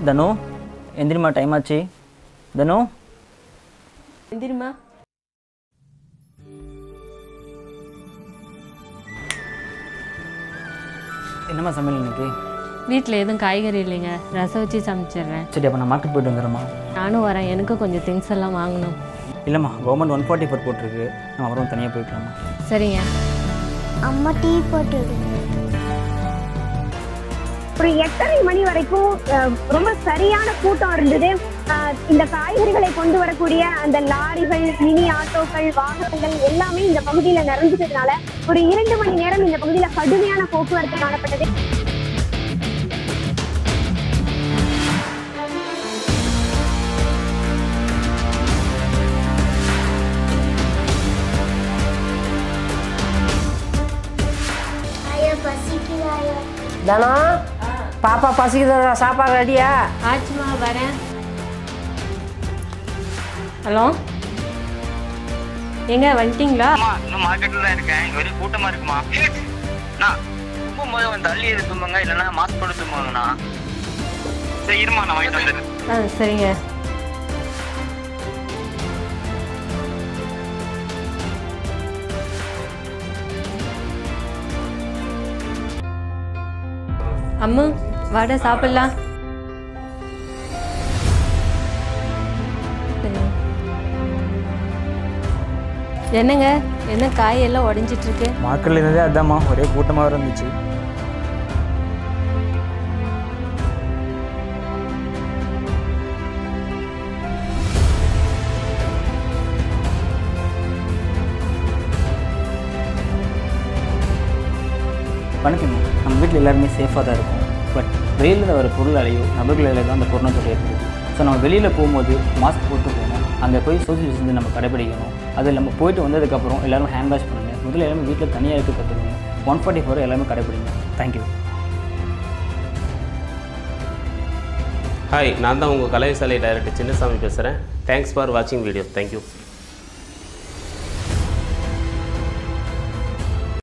தனு எந்திரிமா டைம் ஆச்சு தனு எந்திரிமா என்னம்மா சமையல் இன்னைக்கு வீட்டில் எதுவும் காய்கறி இல்லைங்க ரசம் வச்சு சமைச்சிடுறேன் சரி அப்போ நான் மார்க்கெட் போயிட்டு வந்துடுறேம்மா நானும் வரேன் எனக்கும் கொஞ்சம் திங்ஸ் எல்லாம் வாங்கணும் இல்லைம்மா கவர்மெண்ட் ஒன் ஃபார்ட்டி ஃபோர் போட்டிருக்கு நம்ம அப்புறம் தனியாக போய்க்கலாமா சரிங்க அம்மா டீ போட்டு விடு. ஒரு எட்டரை மணி வரைக்கும் அஹ், ரொம்ப சரியான கூட்டம் இருந்தது அஹ், இந்த காய்கறிகளை கொண்டு வரக்கூடிய அந்த லாரிகள் மினி ஆட்டோக்கள் வாகனங்கள் எல்லாமே இந்த பகுதியில நிறைஞ்சதுனால ஒரு இரண்டு மணி நேரம் இந்த பகுதியில கடுமையான போக்குவரத்து காணப்பட்டது ஆயா பசிக்குது ஆயா தனம் பாப்பா பசிக்குது சாப்பாடு ரெடியா ஆச்சுமா வரேன் ஹலோ எங்க வந்துட்டீங்களா அம்மா இன்னும் மார்க்கெட்ல தான் இருக்கேன் இங்க ஒரே கூட்டமா இருக்குமா அண்ணா தும்பும்போது வந்து தள்ளி இரு தும்புங்க இல்லைன்னா மாஸ்க் போட்டு தும்புங்கண்ணா சரி இருமா நான் வாங்கிட்டு வந்துடுறேன் ஆ சரிங்க அம்மு வாடா சாப்பிடலாம் சரிங்க. என்னங்க என்ன காய் எல்லாம் உடஞ்சிட்டு இருக்கு மார்க்கெட்டில் இருந்ததே அதாம்மா ஒரே கூட்டமாக இருந்துச்சு வணக்கம் நம்ம வீட்டில் எல்லாருமே சேஃபாக தான் இருக்கும் பட் வெளியில் வர பொருளாலேயோ நபர்களாலேயோ தான் அந்த கொரோனா ஏற்படுது ஸோ நம்ம வெளியில் போகும்போது மாஸ்க் போட்டு போகணும் அங்கே போய் சோசியல் டிஸ்டன்ஸ் நம்ம கடைபிடிக்கணும் அது நம்ம போயிட்டு வந்ததுக்கப்புறம் எல்லாரும் ஹேண்ட் வாஷ் பண்ணுங்கள் முதல்ல எல்லாமே வீட்டில் தனியாக இருக்க கற்றுக்கணும் ஒன் ஃபார்ட்டி ஃபோர் எல்லாமே கடைபிடிங்க தேங்க்யூ ஹாய் நான் தான் உங்கள் கலைசாலை டைரக்டர் சின்னசாமி பேசுகிறேன் தேங்க்ஸ் ஃபார் வாட்சிங் வீடியோ தேங்க்யூ